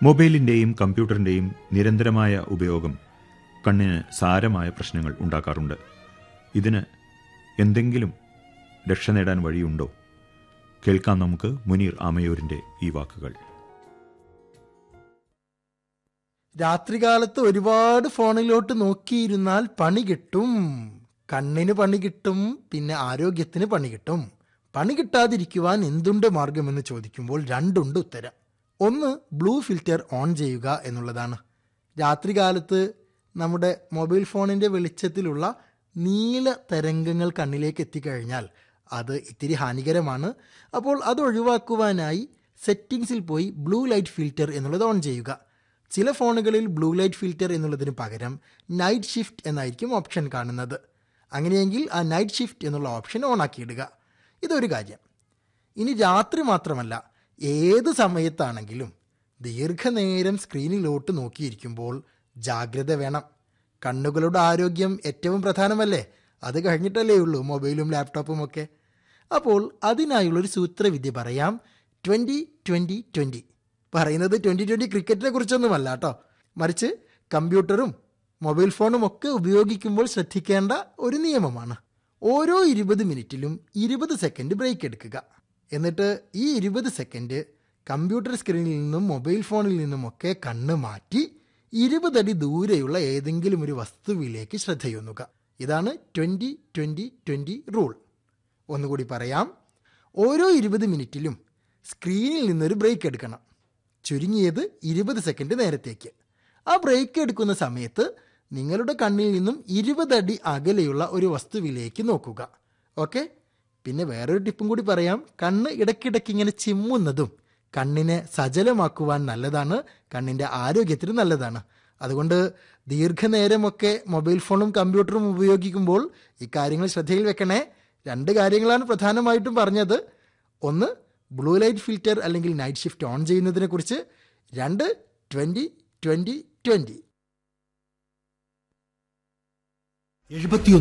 മൊബൈലിന്റെയും കമ്പ്യൂട്ടറിന്റെയും നിരന്തരമായ ഉപയോഗം കണ്ണിന് സാരമായ പ്രശ്നങ്ങൾ ഉണ്ടാക്കാറുണ്ട് ഇതിന് എന്തെങ്കിലും രക്ഷ നേടാൻ വഴിയുണ്ടോ കേൾക്കാം നമുക്ക് മുനീർ ആമയൂരിന്റെ ഈ വാക്കുകൾ രാത്രികാലത്ത് ഒരുപാട് ഫോണിലോട്ട് നോക്കിയിരുന്നാൽ പണി കിട്ടും കണ്ണിന് പണി കിട്ടും പിന്നെ ആരോഗ്യത്തിന് പണി കിട്ടും പണി കിട്ടാതിരിക്കുവാൻ എന്തുണ്ട് മാർഗമെന്ന് ചോദിക്കുമ്പോൾ രണ്ടുണ്ട് ഉത്തരം ഒന്ന് ബ്ലൂ ഫിൽറ്റർ ഓൺ ചെയ്യുക എന്നുള്ളതാണ് രാത്രികാലത്ത് നമ്മുടെ മൊബൈൽ ഫോണിൻ്റെ വെളിച്ചത്തിലുള്ള നീല തരംഗങ്ങൾ കണ്ണിലേക്ക് എത്തിക്കഴിഞ്ഞാൽ അത് ഇത്തിരി ഹാനികരമാണ് അപ്പോൾ അത് ഒഴിവാക്കുവാനായി സെറ്റിങ്സിൽ പോയി ബ്ലൂ ലൈറ്റ് ഫിൽറ്റർ എന്നുള്ളത് ഓൺ ചെയ്യുക ചില ഫോണുകളിൽ ബ്ലൂ ലൈറ്റ് ഫിൽറ്റർ എന്നുള്ളതിന് പകരം നൈറ്റ് ഷിഫ്റ്റ് എന്നായിരിക്കും ഓപ്ഷൻ കാണുന്നത് അങ്ങനെയെങ്കിൽ ആ നൈറ്റ് ഷിഫ്റ്റ് എന്നുള്ള ഓപ്ഷൻ ഓൺ ആക്കിയിടുക ഇതൊരു കാര്യം ഇനി രാത്രി മാത്രമല്ല ഏത് സമയത്താണെങ്കിലും ദീർഘനേരം സ്ക്രീനിലോട്ട് നോക്കിയിരിക്കുമ്പോൾ ജാഗ്രത വേണം കണ്ണുകളുടെ ആരോഗ്യം ഏറ്റവും പ്രധാനമല്ലേ അത് കഴിഞ്ഞിട്ടല്ലേ ഉള്ളൂ മൊബൈലും ലാപ്ടോപ്പും ഒക്കെ അപ്പോൾ അതിനായുള്ളൊരു സൂത്രവിദ്യ പറയാം ട്വൻ്റി ട്വൻ്റി ട്വൻ്റി പറയുന്നത് ട്വൻ്റി ട്വൻ്റി ക്രിക്കറ്റിനെ കുറിച്ചൊന്നുമല്ല കേട്ടോ മറിച്ച് കമ്പ്യൂട്ടറും മൊബൈൽ ഫോണും ഒക്കെ ഉപയോഗിക്കുമ്പോൾ ശ്രദ്ധിക്കേണ്ട ഒരു നിയമമാണ് ഓരോ ഇരുപത് മിനിറ്റിലും ഇരുപത് സെക്കൻഡ് ബ്രേക്ക് എടുക്കുക എന്നിട്ട് ഈ ഇരുപത് സെക്കൻഡ് കമ്പ്യൂട്ടർ സ്ക്രീനിൽ നിന്നും മൊബൈൽ ഫോണിൽ നിന്നുമൊക്കെ കണ്ണ് മാറ്റി ഇരുപതടി ദൂരെയുള്ള ഏതെങ്കിലും ഒരു വസ്തുവിലേക്ക് ശ്രദ്ധയൂന്നുക ഇതാണ് ട്വൻ്റി ട്വൻ്റി ട്വൻ്റി റൂൾ ഒന്നുകൂടി പറയാം ഓരോ ഇരുപത് മിനിറ്റിലും സ്ക്രീനിൽ നിന്നൊരു ബ്രേക്ക് എടുക്കണം ചുരുങ്ങിയത് ഇരുപത് സെക്കൻഡ് നേരത്തേക്ക് ആ ബ്രേക്ക് എടുക്കുന്ന സമയത്ത് നിങ്ങളുടെ കണ്ണിൽ നിന്നും ഇരുപതടി അകലെയുള്ള ഒരു വസ്തുവിലേക്ക് നോക്കുക ഓക്കെ പിന്നെ വേറൊരു ടിപ്പും കൂടി പറയാം കണ്ണ് ഇടയ്ക്കിടയ്ക്ക് ഇങ്ങനെ ചിമ്മുന്നതും കണ്ണിനെ സജലമാക്കുവാൻ നല്ലതാണ് കണ്ണിൻ്റെ ആരോഗ്യത്തിന് നല്ലതാണ് അതുകൊണ്ട് ദീർഘനേരമൊക്കെ മൊബൈൽ ഫോണും കമ്പ്യൂട്ടറും ഉപയോഗിക്കുമ്പോൾ ഇക്കാര്യങ്ങൾ ശ്രദ്ധയിൽ വെക്കണേ രണ്ട് കാര്യങ്ങളാണ് പ്രധാനമായിട്ടും പറഞ്ഞത് ഒന്ന് ബ്ലൂ ലൈറ്റ് ഫിൽറ്റർ അല്ലെങ്കിൽ നൈറ്റ് ഷിഫ്റ്റ് ഓൺ ചെയ്യുന്നതിനെ കുറിച്ച് രണ്ട് ട്വൻ്റി ട്വൻ്റി ട്വൻ്റി എഴുപത്തിയൊന്ന്